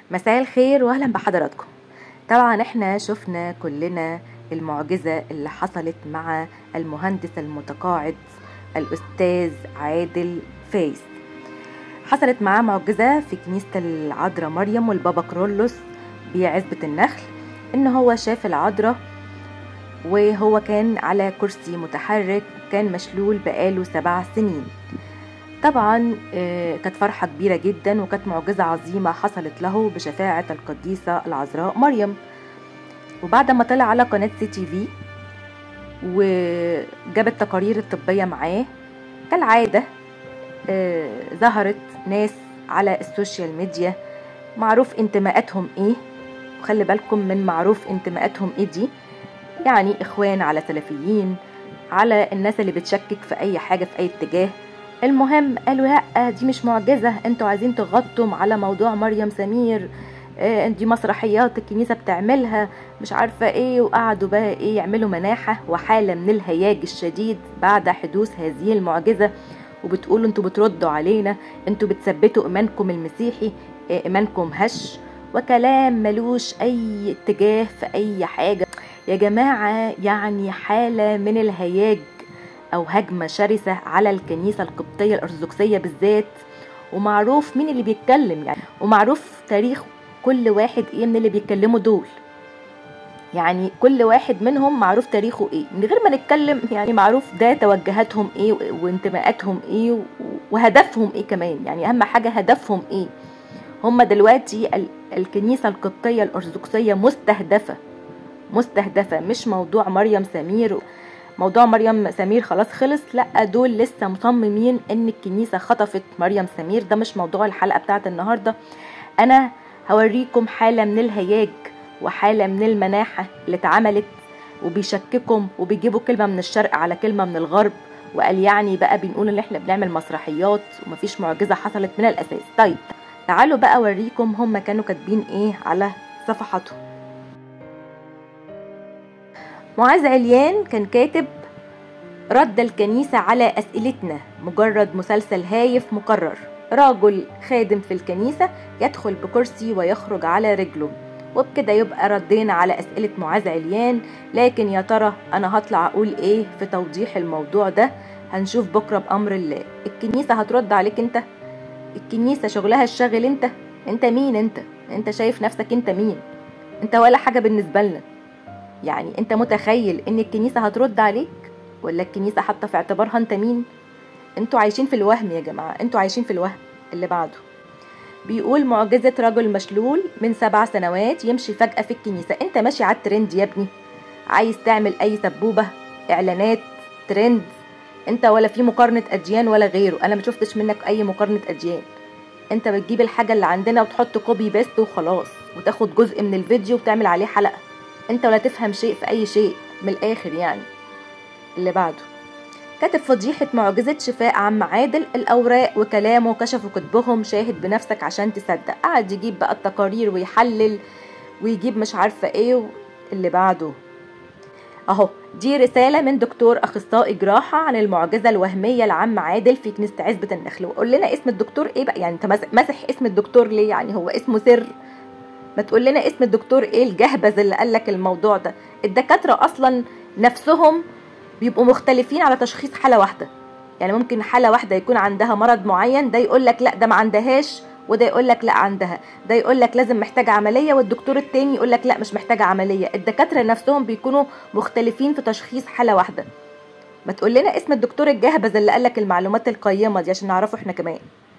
مساء الخير واهلا بحضراتكم طبعا احنا شفنا كلنا المعجزة اللي حصلت مع المهندس المتقاعد الأستاذ عادل فايز حصلت معاه معجزة في كنيسة العذراء مريم والبابا كرولوس بعزبة النخل إن هو شاف العذراء وهو كان على كرسي متحرك كان مشلول بقاله سبع سنين طبعا آه، كانت فرحة كبيرة جدا وكانت معجزة عظيمة حصلت له بشفاعة القديسة العذراء مريم وبعد ما طلع على قناة سي تي في وجاب التقارير الطبية معاه كالعادة آه، ظهرت ناس على السوشيال ميديا معروف انتماءاتهم ايه وخلي بالكم من معروف انتماءاتهم ايه دي يعني اخوان على سلفيين على الناس اللي بتشكك في اي حاجة في اي اتجاه المهم قالوا لا دي مش معجزة انتوا عايزين تغطوا على موضوع مريم سمير آه، دي مسرحيات الكنيسة بتعملها مش عارفة ايه وقعدوا بقى ايه يعملوا مناحة وحالة من الهياج الشديد بعد حدوث هذه المعجزة وبتقولوا انتوا بتردوا علينا انتوا بتثبتوا ايمانكم المسيحي آه، ايمانكم هش وكلام ملوش اي اتجاه في اي حاجة يا جماعة يعني حالة من الهياج او هجمة شرسة على الكنيسة القبطية الارثوذكسية بالذات ومعروف مين اللي بيتكلم يعني ومعروف تاريخ كل واحد ايه من اللي بيتكلموا دول يعني كل واحد منهم معروف تاريخه ايه من غير ما نتكلم يعني معروف ده توجهاتهم ايه وانتماءاتهم ايه وهدفهم ايه كمان يعني اهم حاجة هدفهم ايه هما دلوقتي ال- الكنيسة القبطية الأرثوذكسية مستهدفة مستهدفة مش موضوع مريم سمير موضوع مريم سمير خلاص خلص لا دول لسه مصممين ان الكنيسة خطفت مريم سمير ده مش موضوع الحلقة بتاعت النهاردة انا هوريكم حالة من الهياج وحالة من المناحة اللي اتعملت وبيشككم وبيجيبوا كلمة من الشرق على كلمة من الغرب وقال يعني بقى بنقول ان احنا بنعمل مسرحيات ومفيش معجزة حصلت من الاساس طيب تعالوا بقى اوريكم هم كانوا كاتبين ايه على صفحاتهم معاذ عليان كان كاتب رد الكنيسة على أسئلتنا مجرد مسلسل هايف مكرر راجل خادم في الكنيسة يدخل بكرسي ويخرج على رجله وبكده يبقى ردينا على أسئلة معاذ عليان لكن يا ترى أنا هطلع أقول إيه في توضيح الموضوع ده هنشوف بكرة بأمر الله الكنيسة هترد عليك أنت الكنيسة شغلها الشاغل أنت أنت مين أنت أنت شايف نفسك أنت مين أنت ولا حاجة بالنسبة لنا يعني أنت متخيل إن الكنيسة هترد عليك ولا الكنيسة حاطة في اعتبارها أنت مين انتوا عايشين في الوهم يا جماعة انتوا عايشين في الوهم اللي بعده بيقول معجزة رجل مشلول من سبع سنوات يمشي فجأة في الكنيسة انت ماشي على الترند يا ابني عايز تعمل اي سبوبة اعلانات ترند انت ولا في مقارنة اديان ولا غيره انا ما شفتش منك اي مقارنة اديان انت بتجيب الحاجة اللي عندنا وتحط كوبي بيست وخلاص وتاخد جزء من الفيديو وتعمل عليه حلقة انت ولا تفهم شيء في اي شيء من الاخر يعني اللي بعده كاتب فضيحة معجزة شفاء عم عادل الأوراق وكلامه كشفوا كتبهم شاهد بنفسك عشان تصدق قعد يجيب بقى التقارير ويحلل ويجيب مش عارفة ايه و... اللي بعده اهو دي رسالة من دكتور أخصائي جراحة عن المعجزة الوهمية لعم عادل في كنيسة عزبة النخل وقول لنا اسم الدكتور ايه بقى يعني انت مس- مسح اسم الدكتور ليه يعني هو اسمه سر ما تقول لنا اسم الدكتور ايه الجهبذ اللي قالك الموضوع ده الدكاترة أصلا نفسهم بيبقوا مختلفين على تشخيص حالة واحدة يعني ممكن حالة واحدة يكون عندها مرض معين ده يقول لك لا ده ما عندهاش وده يقول لك لا عندها ده يقول لك لازم محتاجة عملية والدكتور التاني يقول لك لا مش محتاجة عملية الدكاترة نفسهم بيكونوا مختلفين في تشخيص حالة واحدة ما تقول لنا اسم الدكتور الجهبذ اللي قال لك المعلومات القيمة دي عشان نعرفه احنا كمان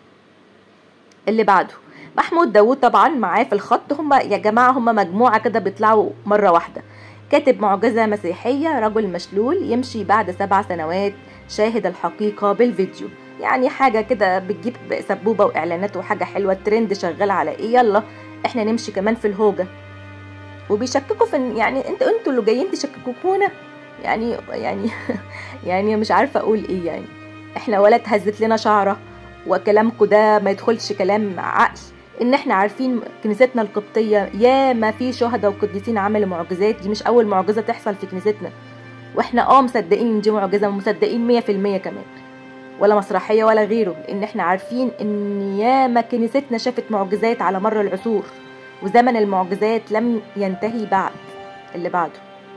اللي بعده محمود داوود طبعا معاه في الخط هم يا جماعة هم مجموعة كده بيطلعوا مرة واحدة كاتب معجزة مسيحية رجل مشلول يمشي بعد سبع سنوات شاهد الحقيقة بالفيديو يعني حاجة كده بتجيب سبوبة وإعلانات وحاجة حلوة الترند شغال على إيه يلا إحنا نمشي كمان في الهوجة وبيشككوا في إن- يعني انت انتوا اللي جايين تشككونا يعني يعني يعني مش عارفة أقول إيه يعني إحنا ولا اتهزت لنا شعرة وكلامكم ده ما يدخلش كلام عقل ان احنا عارفين كنيستنا القبطيه يا ما في شهداء وقديسين عملوا معجزات دي مش اول معجزه تحصل في كنيستنا واحنا اه مصدقين ان دي معجزه ومصدقين 100% كمان ولا مسرحيه ولا غيره لان احنا عارفين ان ياما كنيستنا شافت معجزات على مر العصور وزمن المعجزات لم ينتهي بعد اللي بعده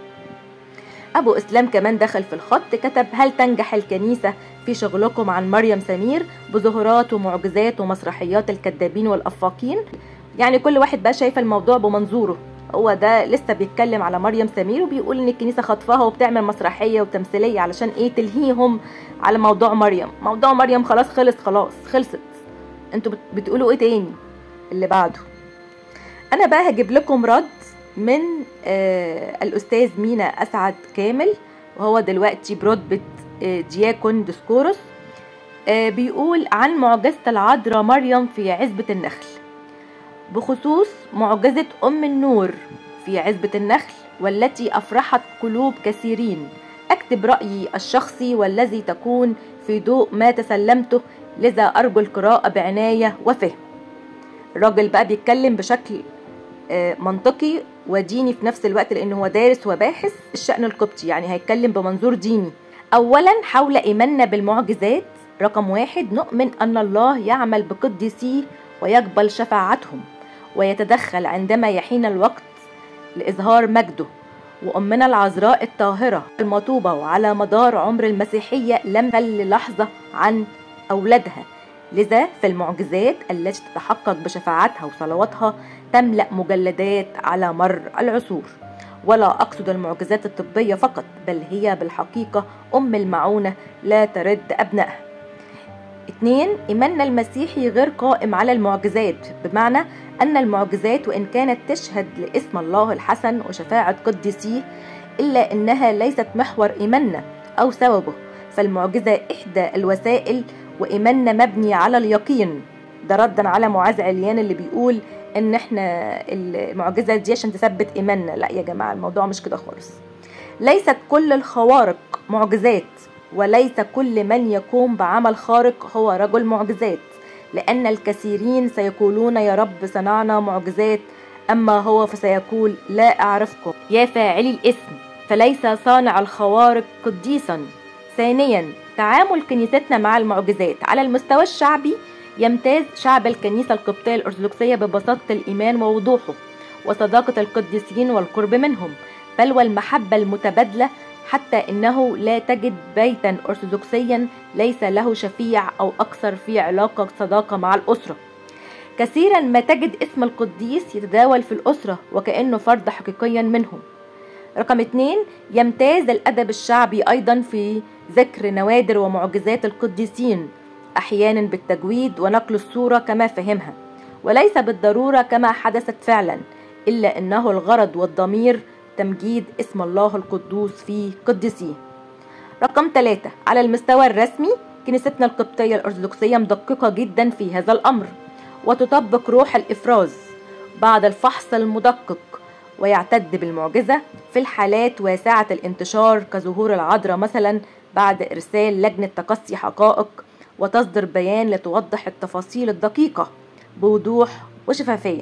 أبو إسلام كمان دخل في الخط كتب هل تنجح الكنيسة في شغلكم عن مريم سمير بظهورات ومعجزات ومسرحيات الكذابين والأفاقين يعني كل واحد بقى شايف الموضوع بمنظوره هو ده لسه بيتكلم على مريم سمير وبيقول ان الكنيسه خطفها وبتعمل مسرحيه وتمثيليه علشان ايه تلهيهم على موضوع مريم موضوع مريم خلاص خلص خلاص خلصت انتوا بتقولوا ايه تاني اللي بعده انا بقى هجيب لكم رد من آه الاستاذ مينا اسعد كامل وهو دلوقتي برتبه آه دياكون ديسكورس آه بيقول عن معجزه العذراء مريم في عزبه النخل بخصوص معجزة أم النور في عزبة النخل والتي أفرحت قلوب كثيرين أكتب رأيي الشخصي والذي تكون في ضوء ما تسلمته لذا أرجو القراءة بعناية وفهم الراجل بقى بيتكلم بشكل منطقي وديني في نفس الوقت لأنه هو دارس وباحث الشأن القبطي يعني هيتكلم بمنظور ديني أولا حول إيماننا بالمعجزات رقم واحد نؤمن أن الله يعمل بقدسيه ويقبل شفاعتهم ويتدخل عندما يحين الوقت لإظهار مجده وأمنا العذراء الطاهرة المطوبة وعلى مدار عمر المسيحية لم تل لحظة عن أولادها لذا في المعجزات التي تتحقق بشفاعتها وصلواتها تملأ مجلدات على مر العصور ولا أقصد المعجزات الطبية فقط بل هي بالحقيقة أم المعونة لا ترد أبنائها اتنين إيماننا المسيحي غير قائم على المعجزات بمعنى أن المعجزات وإن كانت تشهد لاسم الله الحسن وشفاعة قدسيه إلا أنها ليست محور إيماننا أو سببه فالمعجزة إحدى الوسائل وإيماننا مبني على اليقين ده ردا على معاذ عليان اللي بيقول ان احنا المعجزة دي عشان تثبت ايماننا لا يا جماعة الموضوع مش كده خالص ليست كل الخوارق معجزات وليس كل من يقوم بعمل خارق هو رجل معجزات لأن الكثيرين سيقولون يا رب صنعنا معجزات أما هو فسيقول لا أعرفكم يا فاعلي الاسم فليس صانع الخوارق قديسا ثانيا تعامل كنيستنا مع المعجزات على المستوى الشعبي يمتاز شعب الكنيسة القبطية الأرثوذكسية ببساطة الإيمان ووضوحه وصداقة القديسين والقرب منهم بل والمحبة المتبادلة حتى إنه لا تجد بيتا أرثوذكسيا ليس له شفيع أو أكثر في علاقة صداقة مع الأسرة كثيرا ما تجد اسم القديس يتداول في الأسرة وكأنه فرد حقيقيا منهم رقم اتنين يمتاز الأدب الشعبي أيضا في ذكر نوادر ومعجزات القديسين أحيانا بالتجويد ونقل الصورة كما فهمها وليس بالضرورة كما حدثت فعلا إلا أنه الغرض والضمير تمجيد اسم الله القدوس في قدسيه رقم ثلاثة على المستوى الرسمي كنيستنا القبطية الأرثوذكسية مدققة جدا في هذا الأمر وتطبق روح الإفراز بعد الفحص المدقق ويعتد بالمعجزة في الحالات واسعة الانتشار كظهور العذراء مثلا بعد إرسال لجنة تقصي حقائق وتصدر بيان لتوضح التفاصيل الدقيقة بوضوح وشفافية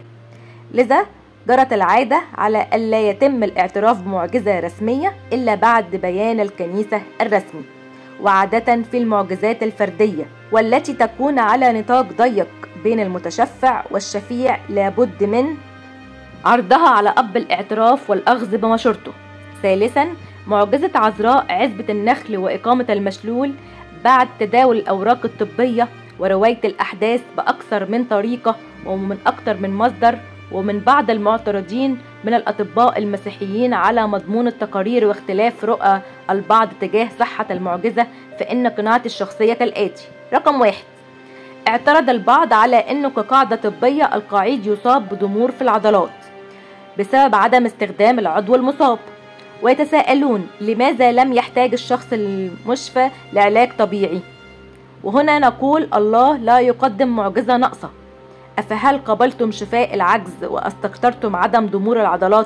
لذا جرت العادة على ألا يتم الاعتراف بمعجزة رسمية إلا بعد بيان الكنيسة الرسمي وعادة في المعجزات الفردية والتي تكون على نطاق ضيق بين المتشفع والشفيع لابد من عرضها على أب الاعتراف والأخذ بمشورته ثالثا معجزة عذراء عزبة النخل وإقامة المشلول بعد تداول الأوراق الطبية ورواية الأحداث بأكثر من طريقة ومن أكثر من مصدر ومن بعض المعترضين من الأطباء المسيحيين على مضمون التقارير واختلاف رؤى البعض تجاه صحة المعجزة فإن قناعتي الشخصية كالآتي رقم واحد اعترض البعض على أنه كقاعدة طبية القعيد يصاب بضمور في العضلات بسبب عدم استخدام العضو المصاب ويتساءلون لماذا لم يحتاج الشخص المشفى لعلاج طبيعي وهنا نقول الله لا يقدم معجزة ناقصة أفهل قبلتم شفاء العجز واستكثرتم عدم ضمور العضلات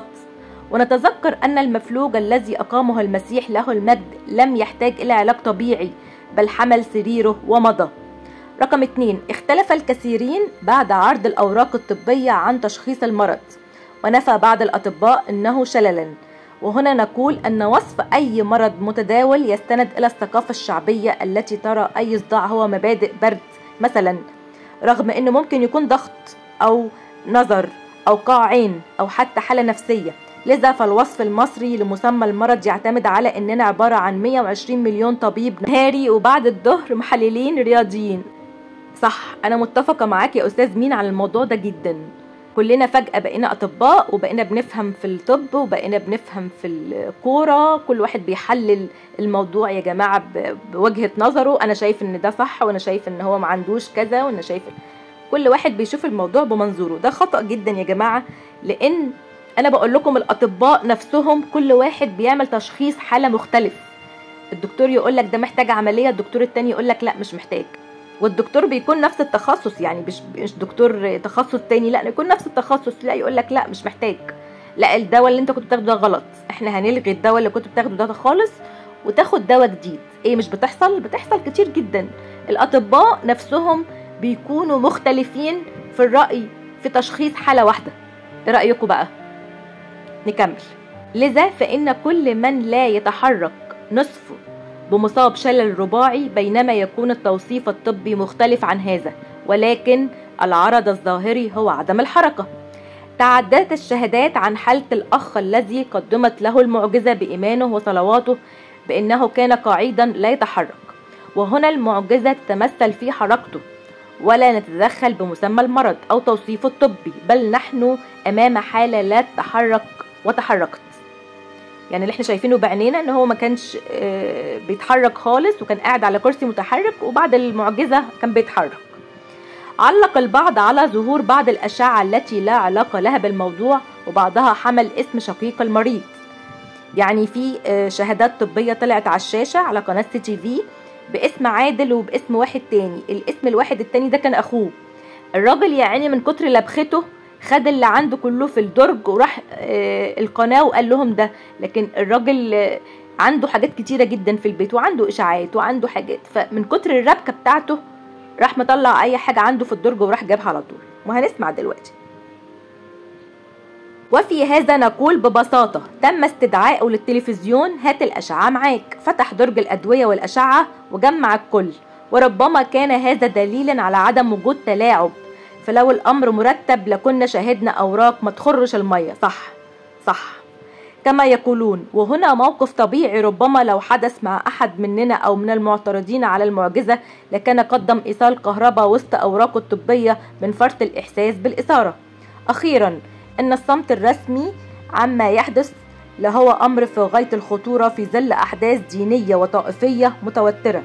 ونتذكر أن المفلوج الذي أقامه المسيح له المجد لم يحتاج إلى علاج طبيعي بل حمل سريره ومضى رقم اتنين اختلف الكثيرين بعد عرض الأوراق الطبية عن تشخيص المرض ونفى بعض الأطباء أنه شللا وهنا نقول أن وصف أي مرض متداول يستند إلى الثقافة الشعبية التي ترى أي صداع هو مبادئ برد مثلا رغم أنه ممكن يكون ضغط أو نظر أو قاعين أو حتى حالة نفسية لذا فالوصف المصري لمسمى المرض يعتمد على أننا عبارة عن 120 مليون طبيب نهاري وبعد الظهر محللين رياضيين صح أنا متفقة معاك يا أستاذ مين على الموضوع ده جدا كلنا فجأة بقينا أطباء وبقينا بنفهم في الطب وبقينا بنفهم في الكورة كل واحد بيحلل الموضوع يا جماعة بوجهة نظره أنا شايف إن ده صح وأنا شايف إن هو ما عندوش كذا وأنا شايف كل واحد بيشوف الموضوع بمنظوره ده خطأ جدا يا جماعة لأن أنا بقول لكم الأطباء نفسهم كل واحد بيعمل تشخيص حالة مختلف الدكتور يقول لك ده محتاج عملية الدكتور التاني يقول لك لا مش محتاج والدكتور بيكون نفس التخصص يعني مش مش دكتور تخصص تاني لا يكون نفس التخصص لا يقول لك لا مش محتاج لا الدواء اللي انت كنت بتاخده ده غلط احنا هنلغي الدواء اللي كنت بتاخده ده خالص وتاخد دواء جديد ايه مش بتحصل بتحصل كتير جدا الاطباء نفسهم بيكونوا مختلفين في الراي في تشخيص حاله واحده ايه رايكم بقى نكمل لذا فان كل من لا يتحرك نصفه بمصاب شلل رباعي بينما يكون التوصيف الطبي مختلف عن هذا ولكن العرض الظاهري هو عدم الحركة تعددت الشهادات عن حالة الأخ الذي قدمت له المعجزة بإيمانه وصلواته بأنه كان قاعدا لا يتحرك وهنا المعجزة تتمثل في حركته ولا نتدخل بمسمى المرض أو توصيفه الطبي بل نحن أمام حالة لا تتحرك وتحركت يعني اللي احنا شايفينه بعينينا ان هو ما كانش بيتحرك خالص وكان قاعد على كرسي متحرك وبعد المعجزة كان بيتحرك علق البعض على ظهور بعض الأشعة التي لا علاقة لها بالموضوع وبعضها حمل اسم شقيق المريض يعني في شهادات طبية طلعت على الشاشة على قناة سي تي في باسم عادل وباسم واحد تاني الاسم الواحد التاني ده كان أخوه الراجل يا عيني من كتر لبخته خد اللي عنده كله في الدرج وراح القناه وقال لهم ده لكن الراجل عنده حاجات كتيره جدا في البيت وعنده اشاعات وعنده حاجات فمن كتر الربكه بتاعته راح مطلع اي حاجه عنده في الدرج وراح جابها على طول وهنسمع دلوقتي وفي هذا نقول ببساطة تم استدعائه للتلفزيون هات الأشعة معاك فتح درج الأدوية والأشعة وجمع الكل وربما كان هذا دليلا على عدم وجود تلاعب فلو الأمر مرتب لكنا شاهدنا أوراق ما تخرش المية صح صح كما يقولون وهنا موقف طبيعي ربما لو حدث مع أحد مننا أو من المعترضين على المعجزة لكان قدم إيصال كهرباء وسط أوراقه الطبية من فرط الإحساس بالإثارة أخيرا إن الصمت الرسمي عما يحدث لهو أمر في غاية الخطورة في ظل أحداث دينية وطائفية متوترة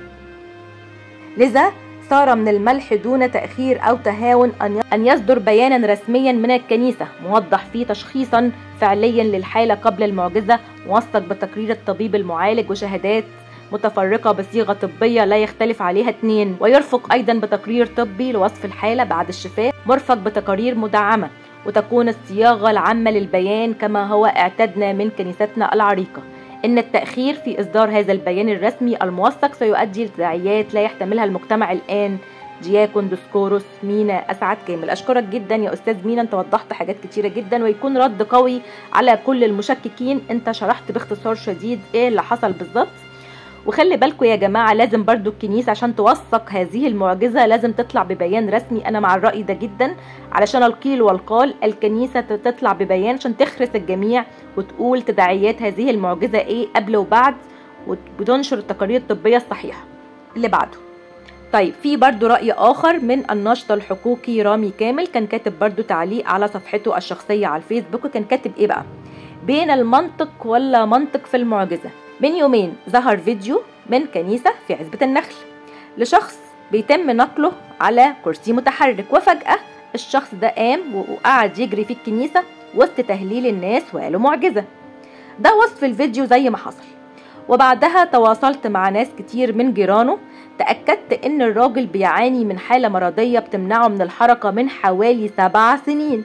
لذا صار من الملح دون تأخير أو تهاون أن يصدر بيانا رسميا من الكنيسة موضح فيه تشخيصا فعليا للحالة قبل المعجزة موثق بتقرير الطبيب المعالج وشهادات متفرقة بصيغة طبية لا يختلف عليها اثنين ويرفق أيضا بتقرير طبي لوصف الحالة بعد الشفاء مرفق بتقارير مدعمة وتكون الصياغة العامة للبيان كما هو اعتدنا من كنيستنا العريقة إن التأخير في إصدار هذا البيان الرسمي الموثق سيؤدي لتداعيات لا يحتملها المجتمع الآن دياكون ديسكوروس مينا أسعد كامل أشكرك جدا يا أستاذ مينا أنت وضحت حاجات كتيرة جدا ويكون رد قوي على كل المشككين أنت شرحت باختصار شديد إيه اللي حصل بالظبط وخلي بالكم يا جماعة لازم برضو الكنيسة عشان توثق هذه المعجزة لازم تطلع ببيان رسمي أنا مع الرأي ده جدا علشان القيل والقال الكنيسة تطلع ببيان عشان تخرس الجميع وتقول تداعيات هذه المعجزة إيه قبل وبعد وتنشر التقارير الطبية الصحيحة اللي بعده طيب في برضو رأي آخر من الناشط الحقوقي رامي كامل كان كاتب برضو تعليق على صفحته الشخصية على الفيسبوك وكان كاتب إيه بقى بين المنطق ولا منطق في المعجزة من يومين ظهر فيديو من كنيسة في عزبة النخل لشخص بيتم نقله على كرسي متحرك وفجأة الشخص ده قام وقعد يجري في الكنيسة وسط تهليل الناس وقالوا معجزة ده وصف الفيديو زي ما حصل وبعدها تواصلت مع ناس كتير من جيرانه تأكدت إن الراجل بيعاني من حالة مرضية بتمنعه من الحركة من حوالي سبع سنين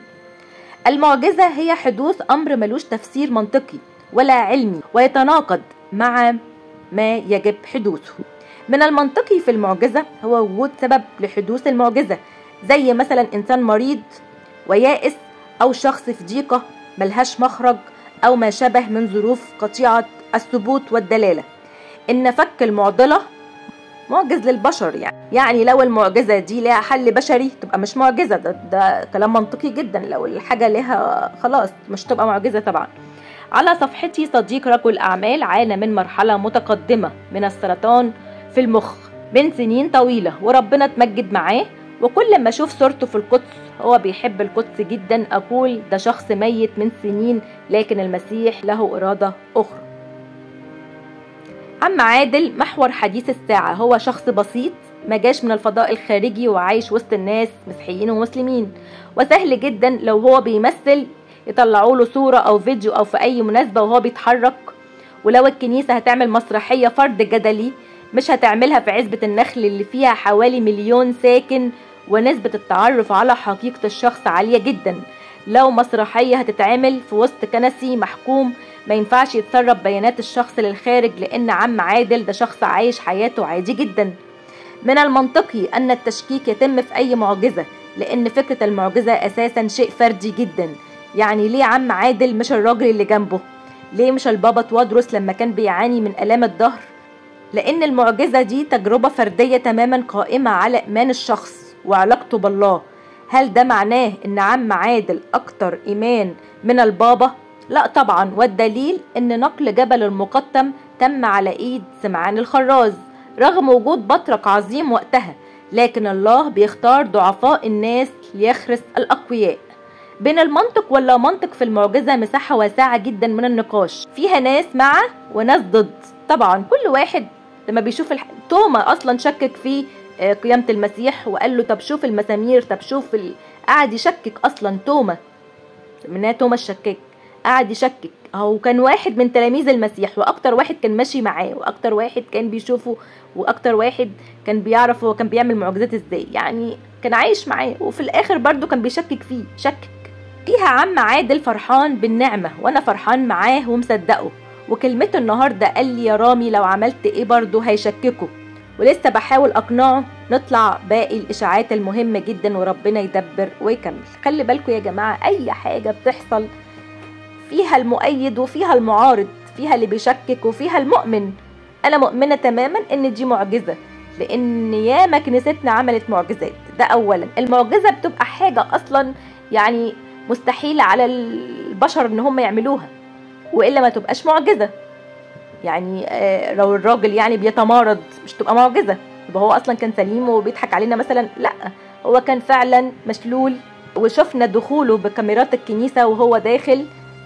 المعجزة هي حدوث أمر ملوش تفسير منطقي ولا علمي ويتناقض مع ما يجب حدوثه من المنطقي في المعجزة هو وجود سبب لحدوث المعجزة زي مثلا إنسان مريض ويائس أو شخص في ضيقة ملهاش مخرج أو ما شبه من ظروف قطيعة الثبوت والدلالة إن فك المعضلة معجز للبشر يعني يعني لو المعجزه دي لها حل بشري تبقى مش معجزه ده, ده كلام منطقي جدا لو الحاجه لها خلاص مش تبقى معجزه طبعا على صفحتي صديق رجل اعمال عانى من مرحله متقدمه من السرطان في المخ من سنين طويله وربنا اتمجد معاه وكل ما اشوف صورته في القدس هو بيحب القدس جدا اقول ده شخص ميت من سنين لكن المسيح له اراده اخرى عم عادل محور حديث الساعة هو شخص بسيط ما جاش من الفضاء الخارجي وعايش وسط الناس مسيحيين ومسلمين وسهل جدا لو هو بيمثل يطلعوا له صورة أو فيديو أو في أي مناسبة وهو بيتحرك ولو الكنيسة هتعمل مسرحية فرد جدلي مش هتعملها في عزبة النخل اللي فيها حوالي مليون ساكن ونسبة التعرف على حقيقة الشخص عالية جدا لو مسرحية هتتعمل في وسط كنسي محكوم ما ينفعش يتسرب بيانات الشخص للخارج لأن عم عادل ده شخص عايش حياته عادي جدا من المنطقي أن التشكيك يتم في أي معجزة لأن فكرة المعجزة أساسا شيء فردي جدا يعني ليه عم عادل مش الراجل اللي جنبه ليه مش البابا توادرس لما كان بيعاني من آلام الظهر لأن المعجزة دي تجربة فردية تماما قائمة على إيمان الشخص وعلاقته بالله هل ده معناه ان عم عادل اكتر ايمان من البابا لا طبعا والدليل ان نقل جبل المقطم تم على ايد سمعان الخراز رغم وجود بطرك عظيم وقتها لكن الله بيختار ضعفاء الناس ليخرس الاقوياء بين المنطق ولا منطق في المعجزه مساحه واسعه جدا من النقاش فيها ناس مع وناس ضد طبعا كل واحد لما بيشوف الح... توما اصلا شكك في قيامة المسيح وقال له طب شوف المسامير طب شوف ال... قعد يشكك اصلا توما منها توما الشكاك قعد يشكك هو كان واحد من تلاميذ المسيح واكتر واحد كان ماشي معاه واكتر واحد كان بيشوفه واكتر واحد كان بيعرف هو كان بيعمل معجزات ازاي يعني كان عايش معاه وفي الاخر برضو كان بيشكك فيه شكك فيها عم عادل فرحان بالنعمة وانا فرحان معاه ومصدقه وكلمته النهاردة قال لي يا رامي لو عملت ايه برضو هيشككوا ولسه بحاول اقنعه نطلع باقي الاشاعات المهمة جدا وربنا يدبر ويكمل خلي بالكم يا جماعة اي حاجة بتحصل فيها المؤيد وفيها المعارض فيها اللي بيشكك وفيها المؤمن انا مؤمنة تماما ان دي معجزة لان ياما كنيستنا عملت معجزات ده اولا المعجزة بتبقى حاجة اصلا يعني مستحيلة على البشر ان هم يعملوها والا ما تبقاش معجزة يعني لو الراجل يعني بيتمارض مش تبقى معجزة يبقى هو اصلا كان سليم وبيضحك علينا مثلا لا هو كان فعلا مشلول وشفنا دخوله بكاميرات الكنيسة وهو داخل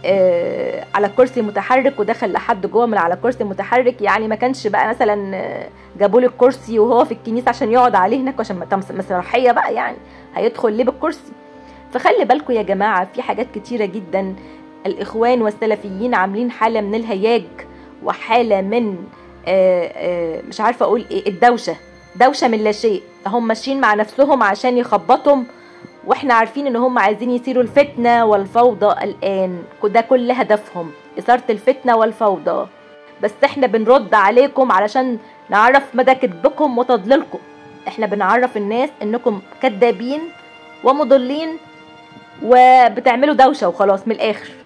آه على كرسي متحرك ودخل لحد جوه من على كرسي متحرك يعني ما كانش بقى مثلا جابوا له الكرسي وهو في الكنيسه عشان يقعد عليه هناك عشان مسرحيه بقى يعني هيدخل ليه بالكرسي فخلي بالكم يا جماعه في حاجات كتيره جدا الاخوان والسلفيين عاملين حاله من الهياج وحاله من آه آه مش عارفه اقول ايه الدوشه دوشه من لا شيء هم ماشيين مع نفسهم عشان يخبطهم واحنا عارفين ان هم عايزين يثيروا الفتنة والفوضى الان ده كل هدفهم اثارة الفتنة والفوضى بس احنا بنرد عليكم علشان نعرف مدى كذبكم وتضليلكم احنا بنعرف الناس انكم كذابين ومضلين وبتعملوا دوشة وخلاص من الاخر